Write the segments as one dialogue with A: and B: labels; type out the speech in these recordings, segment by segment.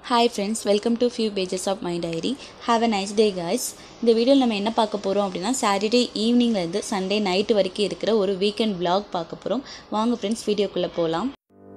A: Hi friends welcome to few pages of my diary have a nice day guys இந்த வீடியோவில் நம்ம என்ன பார்க்க போகிறோம் அப்படின்னா சாட்டர்டே ஈவினிங்லேருந்து சண்டே நைட்டு வரைக்கும் இருக்கிற ஒரு வீக்கெண்ட் vlog பார்க்க போகிறோம் வாங்க ஃப்ரெண்ட்ஸ் வீடியோக்குள்ளே போகலாம்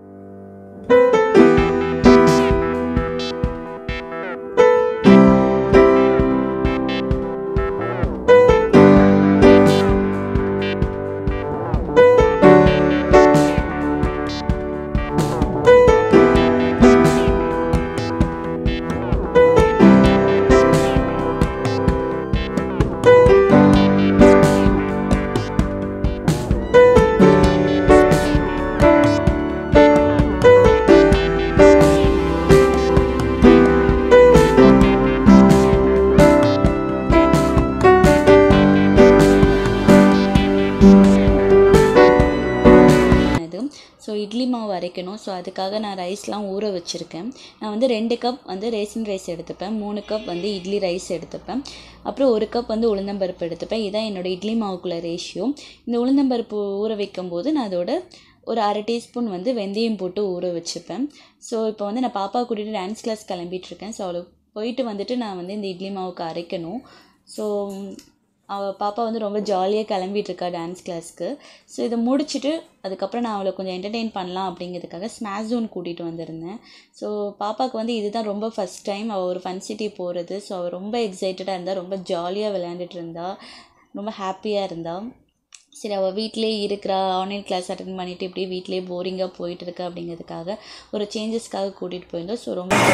A: இது ஸோ இட்லி மாவு அரைக்கணும் ஸோ அதுக்காக நான் ரைஸ்லாம் ஊற வச்சுருக்கேன் நான் வந்து ரெண்டு கப் வந்து ரேசன் ரைஸ் எடுத்துப்பேன் மூணு கப் வந்து இட்லி ரைஸ் எடுத்துப்பேன் அப்புறம் ஒரு கப் வந்து உளுந்தம்பருப்பு எடுத்துப்பேன் இதான் என்னோடய இட்லி மாவுக்குள்ள ரேஷியோ இந்த உளுந்தம்பருப்பு ஊற வைக்கும் போது நான் அதோட ஒரு அரை டீஸ்பூன் வந்து வெந்தயம் போட்டு ஊற வச்சுப்பேன் ஸோ இப்போ வந்து நான் பாப்பா கூட்டிகிட்டு டான்ஸ் கிளாஸ் கிளம்பிட்டுருக்கேன் ஸோ அவளுக்கு போயிட்டு வந்துட்டு நான் வந்து இந்த இட்லி மாவுக்கு அரைக்கணும் ஸோ அவள் பாப்பா வந்து ரொம்ப ஜாலியாக கிளம்பிட்டு இருக்கா டான்ஸ் கிளாஸ்க்கு ஸோ இதை முடிச்சுட்டு அதுக்கப்புறம் நான் அவளை கொஞ்சம் என்டர்டெயின் பண்ணலாம் அப்படிங்கிறதுக்காக ஸ்மாஷ் ஜோன் கூட்டிகிட்டு வந்திருந்தேன் ஸோ பாப்பாவுக்கு வந்து இதுதான் ரொம்ப ஃபஸ்ட் டைம் அவள் ஒரு ஃபன் சிட்டி போகிறது ஸோ அவள் ரொம்ப எக்ஸைட்டடாக இருந்தா ரொம்ப ஜாலியாக விளையாண்டுட்டு இருந்தா ரொம்ப ஹாப்பியாக இருந்தா சரி அவள் வீட்டிலே இருக்கிறா ஆன்லைன் கிளாஸ் அட்டன் பண்ணிவிட்டு இப்படி வீட்டிலே போரிங்காக போயிட்டு இருக்கா அப்படிங்கிறதுக்காக ஒரு சேஞ்சஸ்க்காக கூட்டிகிட்டு போயிருந்தோம் ஸோ ரொம்ப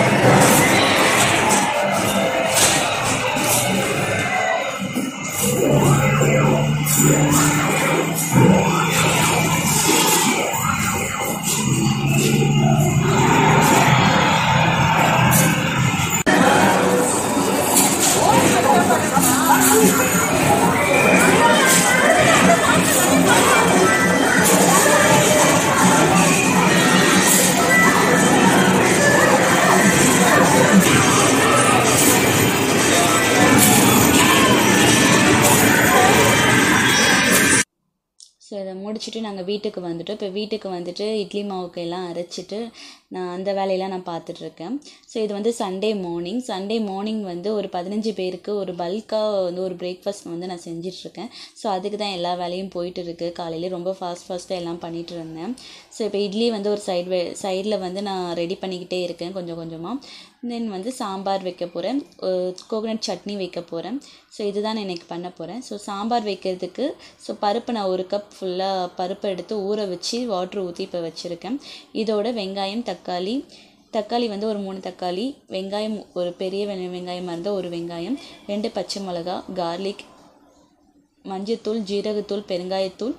A: ஸோ இதை முடிச்சுட்டு நாங்கள் வீட்டுக்கு வந்துட்டோம் இப்போ வீட்டுக்கு வந்துட்டு இட்லி மாவுக்கு எல்லாம் அரைச்சிட்டு நான் அந்த வேலையெல்லாம் நான் பார்த்துட்ருக்கேன் ஸோ இது வந்து சண்டே மார்னிங் சண்டே மார்னிங் வந்து ஒரு பதினஞ்சு பேருக்கு ஒரு பல்காக வந்து ஒரு பிரேக்ஃபாஸ்ட் வந்து நான் செஞ்சிட்ருக்கேன் ஸோ அதுக்கு தான் எல்லா வேலையும் போயிட்டு இருக்குது காலையிலே ரொம்ப ஃபாஸ்ட் ஃபாஸ்ட்டாக எல்லாம் பண்ணிகிட்டு இருந்தேன் ஸோ இப்போ இட்லி வந்து ஒரு சைடு வே சைடில் வந்து நான் ரெடி பண்ணிக்கிட்டே இருக்கேன் கொஞ்சம் கொஞ்சமாக தென் வந்து சாம்பார் வைக்க போகிறேன் கோகனட் சட்னி வைக்க போகிறேன் ஸோ இதுதான் நான் இன்றைக்கி பண்ண போகிறேன் ஸோ சாம்பார் வைக்கிறதுக்கு ஸோ பருப்பு நான் ஒரு கப் ஃபுல்லாக பருப்பை எடுத்து ஊற வச்சு வாட்ரு ஊற்றி இப்போ வச்சுருக்கேன் இதோட வெங்காயம் தக்காளி தக்காளி வந்து ஒரு மூணு தக்காளி வெங்காயம் ஒரு பெரிய வெ- வெங்காயமாக இருந்தால் ஒரு வெங்காயம் ரெண்டு பச்சை மிளகா கார்லிக் மஞ்சத்தூள் ஜீரகத்தூள் பெருங்காயத்தூள்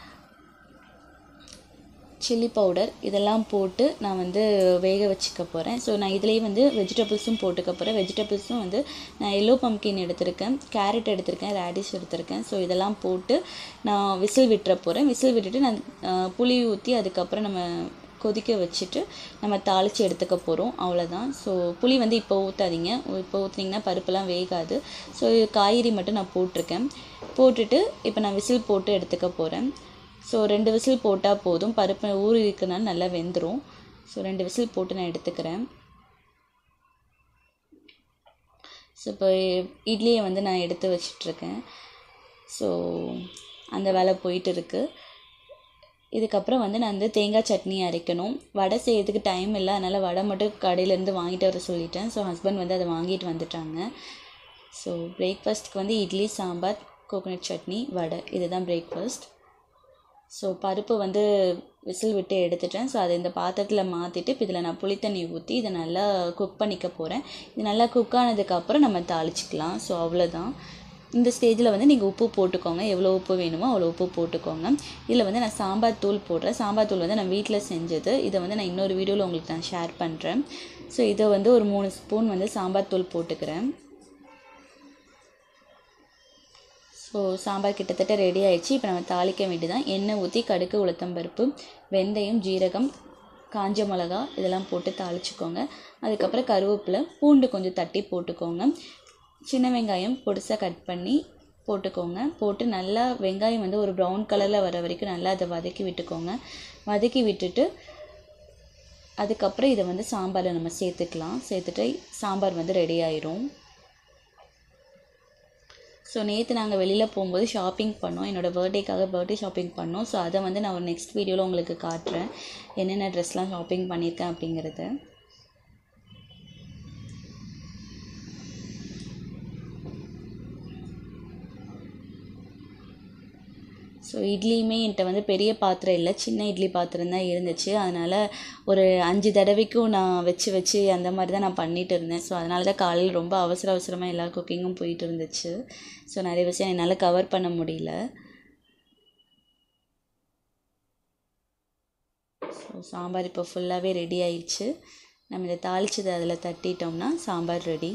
A: சில்லி பவுடர் இதெல்லாம் போட்டு நான் வந்து வேக வச்சுக்க போகிறேன் ஸோ நான் இதுலேயே வந்து வெஜிடபிள்ஸும் போட்டுக்க போகிறேன் வெஜிடபிள்ஸும் வந்து நான் எல்லோ பம்கின் எடுத்திருக்கேன் கேரட் எடுத்திருக்கேன் ரேடிஷ் எடுத்திருக்கேன் ஸோ இதெல்லாம் போட்டு நான் விசில் விட்டுற போகிறேன் விசில் விட்டுட்டு நான் அஹ், புளி ஊற்றி அதுக்கப்புறம் நம்ம கொதிக்க வச்சுட்டு நம்ம தாளித்து எடுத்துக்க போகிறோம் அவ்வளோதான் ஸோ புளி வந்து இப்போ ஊற்றாதீங்க இப்போ ஊற்றுனீங்கன்னா பருப்புலாம் வேகாது ஸோ காய்கறி மட்டும் நான் போட்டிருக்கேன் போட்டுட்டு இப்போ நான் விசில் போட்டு எடுத்துக்க போகிறேன் ஸோ ரெண்டு விசில் போட்டால் போதும் பருப்பு ஊறி இருக்கனால நல்லா வெந்துடும் ஸோ ரெண்டு விசில் போட்டு நான் எடுத்துக்கிறேன் ஸோ இப்போ இட்லியை வந்து நான் எடுத்து வச்சிட்ருக்கேன் ஸோ அந்த வேலை போயிட்டு இருக்கு இதுக்கப்புறம் வந்து நான் வந்து தேங்காய் சட்னி அரைக்கணும் வடை செய்யறதுக்கு டைம் இல்லை அதனால் வடை மட்டும் கடையிலேருந்து வாங்கிட்டு வர சொல்லிட்டேன் ஸோ ஹஸ்பண்ட் வந்து அதை வாங்கிட்டு வந்துட்டாங்க ஸோ பிரேக்ஃபாஸ்ட்க்கு வந்து இட்லி சாம்பார் கோகனட் சட்னி வடை இதுதான் பிரேக்ஃபாஸ்ட் ஸோ பருப்பு வந்து விசில் விட்டு எடுத்துட்டேன் ஸோ அதை இந்த பாத்திரத்தில் மாற்றிட்டு இப்போ இதில் நான் புளித்தண்ணி ஊற்றி இதை நல்லா குக் பண்ணிக்க போகிறேன் இது நல்லா குக் ஆனதுக்கப்புறம் நம்ம தாளிச்சிக்கலாம் ஸோ அவ்வளோதான் இந்த ஸ்டேஜில் வந்து நீங்கள் உப்பு போட்டுக்கோங்க எவ்வளோ உப்பு வேணுமோ அவ்வளோ உப்பு போட்டுக்கோங்க இதில் வந்து நான் சாம்பார் தூள் போடுறேன் சாம்பார் தூள் வந்து நான் வீட்டில் செஞ்சது இதை வந்து நான் இன்னொரு வீடியோவில் உங்களுக்கு நான் ஷேர் பண்ணுறேன் ஸோ இதை வந்து ஒரு மூணு ஸ்பூன் வந்து சாம்பார் தூள் போட்டுக்கிறேன் ஸோ சாம்பார் கிட்டத்தட்ட ரெடி ஆயிடுச்சு இப்போ நம்ம தாளிக்க வேண்டியதான் எண்ணெய் ஊற்றி கடுகு உளுத்தம்பருப்பு வெந்தயம் ஜீரகம் காஞ்ச மிளகா இதெல்லாம் போட்டு தாளிச்சுக்கோங்க அதுக்கப்புறம் கருவேப்பிலை பூண்டு கொஞ்சம் தட்டி போட்டுக்கோங்க சின்ன வெங்காயம் பொடிசாக கட் பண்ணி போட்டுக்கோங்க போட்டு நல்லா வெங்காயம் வந்து ஒரு ப்ரௌன் கலரில் வர வரைக்கும் நல்லா அதை வதக்கி விட்டுக்கோங்க வதக்கி விட்டுட்டு அதுக்கப்புறம் இதை வந்து சாம்பாரில் நம்ம சேர்த்துக்கலாம் சேர்த்துட்டு சாம்பார் வந்து ரெடி ஆயிரும் ஸோ நேற்று நாங்கள் வெளியில் போகும்போது ஷாப்பிங் பண்ணோம் என்னோடய பர்த்டேக்காக பர்த்டே ஷாப்பிங் பண்ணோம் ஸோ அதை வந்து நான் ஒரு நெக்ஸ்ட் வீடியோவில் உங்களுக்கு காட்டுறேன் என்னென்ன ட்ரெஸ்லாம் ஷாப்பிங் பண்ணியிருக்கேன் அப்படிங்கிறத ஸோ இட்லியுமே என்கிட்ட வந்து பெரிய பாத்திரம் இல்லை சின்ன இட்லி பாத்திரம் தான் இருந்துச்சு அதனால் ஒரு அஞ்சு தடவைக்கும் நான் வச்சு வச்சு அந்த மாதிரி தான் நான் பண்ணிகிட்டு இருந்தேன் ஸோ அதனால தான் காலையில் ரொம்ப அவசர அவசரமாக எல்லா குக்கிங்கும் போயிட்டு இருந்துச்சு ஸோ நிறைய விஷயம் என்னால் கவர் பண்ண முடியல ஸோ சாம்பார் இப்போ ஃபுல்லாகவே ரெடி ஆயிடுச்சு நம்ம இதை தாளிச்சதை அதில் தட்டிட்டோம்னா சாம்பார் ரெடி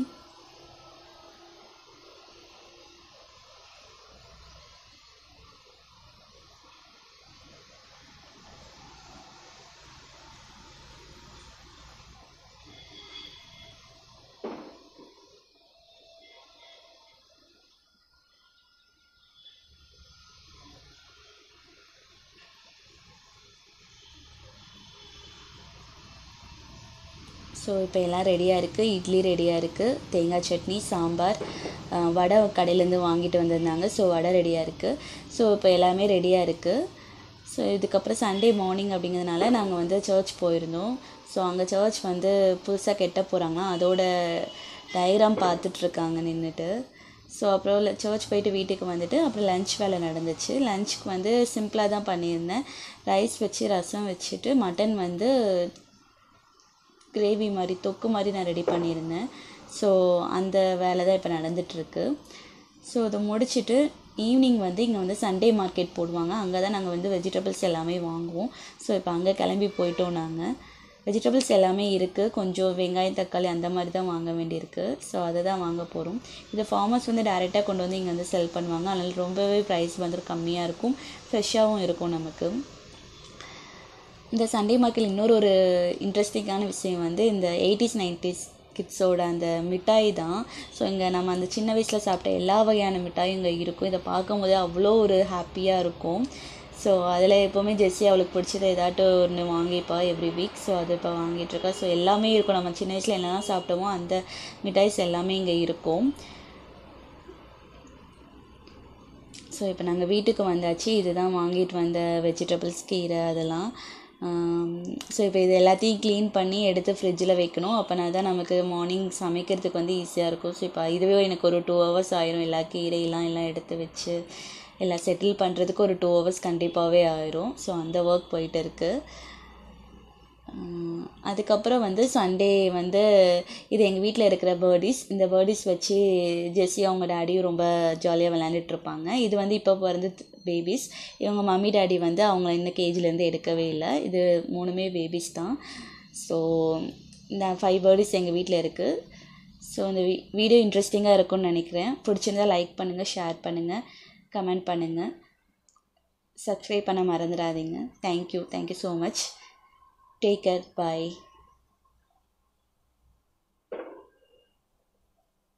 A: ஸோ இப்போ எல்லாம் ரெடியாக இருக்குது இட்லி ரெடியாக இருக்குது தேங்காய் சட்னி சாம்பார் அஹ், வடை கடையிலேருந்து வாங்கிட்டு வந்திருந்தாங்க ஸோ வடை ரெடியாக இருக்குது ஸோ இப்போ எல்லாமே ரெடியாக இருக்குது ஸோ இதுக்கப்புறம் சண்டே மார்னிங் அப்படிங்கிறதுனால நாங்கள் வந்து சர்ச் போயிருந்தோம் ஸோ அங்கே சர்ச் வந்து புதுசாக கெட்ட போகிறாங்களாம் அதோட டயக்ராம் பார்த்துட்ருக்காங்க நின்றுட்டு ஸோ அப்புறம் சர்ச் போயிட்டு வீட்டுக்கு வந்துட்டு அப்புறம் லஞ்ச் வேலை நடந்துச்சு லஞ்சுக்கு வந்து சிம்பிளாக தான் பண்ணியிருந்தேன் ரைஸ் வச்சு ரசம் வச்சுட்டு மட்டன் வந்து கிரேவி மாதிரி தொக்கு மாதிரி நான் ரெடி பண்ணியிருந்தேன் ஸோ அந்த வேலை தான் இப்போ நடந்துகிட்ருக்கு ஸோ அதை முடிச்சுட்டு ஈவினிங் வந்து இங்கே வந்து சண்டே மார்க்கெட் போடுவாங்க அங்கே தான் நாங்கள் வந்து வெஜிடபிள்ஸ் எல்லாமே வாங்குவோம் ஸோ இப்போ அங்கே கிளம்பி போயிட்டோம் நாங்கள் வெஜிடபிள்ஸ் எல்லாமே இருக்குது கொஞ்சம் வெங்காயம் தக்காளி அந்த மாதிரி தான் வாங்க வேண்டியிருக்கு ஸோ அதை தான் வாங்க போகிறோம் இதை ஃபார்மர்ஸ் வந்து டேரெக்டாக கொண்டு வந்து இங்கே வந்து செல் பண்ணுவாங்க அதனால் ரொம்பவே ப்ரைஸ் வந்து கம்மியாக இருக்கும் ஃப்ரெஷ்ஷாகவும் இருக்கும் நமக்கு இந்த சண்டே மார்க்கெட் இன்னொரு ஒரு இன்ட்ரெஸ்டிங்கான விஷயம் வந்து இந்த எயிட்டிஸ் நைன்டிஸ் கிட்ஸோட அந்த மிட்டாய் தான் ஸோ இங்கே நம்ம அந்த சின்ன வயசில் சாப்பிட்ட எல்லா வகையான மிட்டாயும் இங்கே இருக்கும் இதை பார்க்கும்போதே அவ்வளோ ஒரு ஹாப்பியாக இருக்கும் ஸோ அதில் எப்போவுமே ஜெஸ்ஸி அவளுக்கு பிடிச்சது ஏதாட்டும் ஒன்று வாங்கிப்பா எவ்ரி வீக் ஸோ அதை இப்போ வாங்கிட்டுருக்கா ஸோ எல்லாமே இருக்கும் நம்ம சின்ன வயசில் என்னெல்லாம் சாப்பிட்டோமோ அந்த மிட்டாய்ஸ் எல்லாமே இங்கே இருக்கும் ஸோ இப்போ நாங்கள் வீட்டுக்கு வந்தாச்சு இதுதான் வாங்கிட்டு வந்த வெஜிடபிள்ஸ் கீரை அதெல்லாம் ஸோ இப்போ இது எல்லாத்தையும் க்ளீன் பண்ணி எடுத்து ஃப்ரிட்ஜில் வைக்கணும் அப்போனா தான் நமக்கு மார்னிங் சமைக்கிறதுக்கு வந்து ஈஸியாக இருக்கும் ஸோ இப்போ இதுவே எனக்கு ஒரு டூ ஹவர்ஸ் ஆயிரும் எல்லா கீரையெல்லாம் எல்லாம் எடுத்து வச்சு எல்லாம் செட்டில் பண்ணுறதுக்கு ஒரு டூ ஹவர்ஸ் கண்டிப்பாகவே ஆயிரும் ஸோ அந்த ஒர்க் போயிட்டு இருக்குது அதுக்கப்புறம் வந்து சண்டே வந்து இது எங்கள் வீட்டில் இருக்கிற பேர்டிஸ் இந்த பேர்டிஸ் வச்சு ஜெஸ்ஸி அவங்க டேடியும் ரொம்ப ஜாலியாக விளையாண்டுட்டு இருப்பாங்க இது வந்து இப்போ பிறந்த பேபிஸ் இவங்க மம்மி டேடி வந்து அவங்கள இன்னும் கேஜிலேருந்து எடுக்கவே இல்லை இது மூணுமே பேபிஸ் தான் ஸோ இந்த ஃபைவ் பேர்டிஸ் எங்கள் வீட்டில் இருக்குது ஸோ இந்த வீ வீடியோ இன்ட்ரெஸ்டிங்காக இருக்கும்னு நினைக்கிறேன் பிடிச்சிருந்தா லைக் பண்ணுங்கள் ஷேர் பண்ணுங்கள் கமெண்ட் பண்ணுங்கள் சப்ஸ்கிரைப் பண்ண மறந்துடாதீங்க thank you thank you so much Take care. Bye.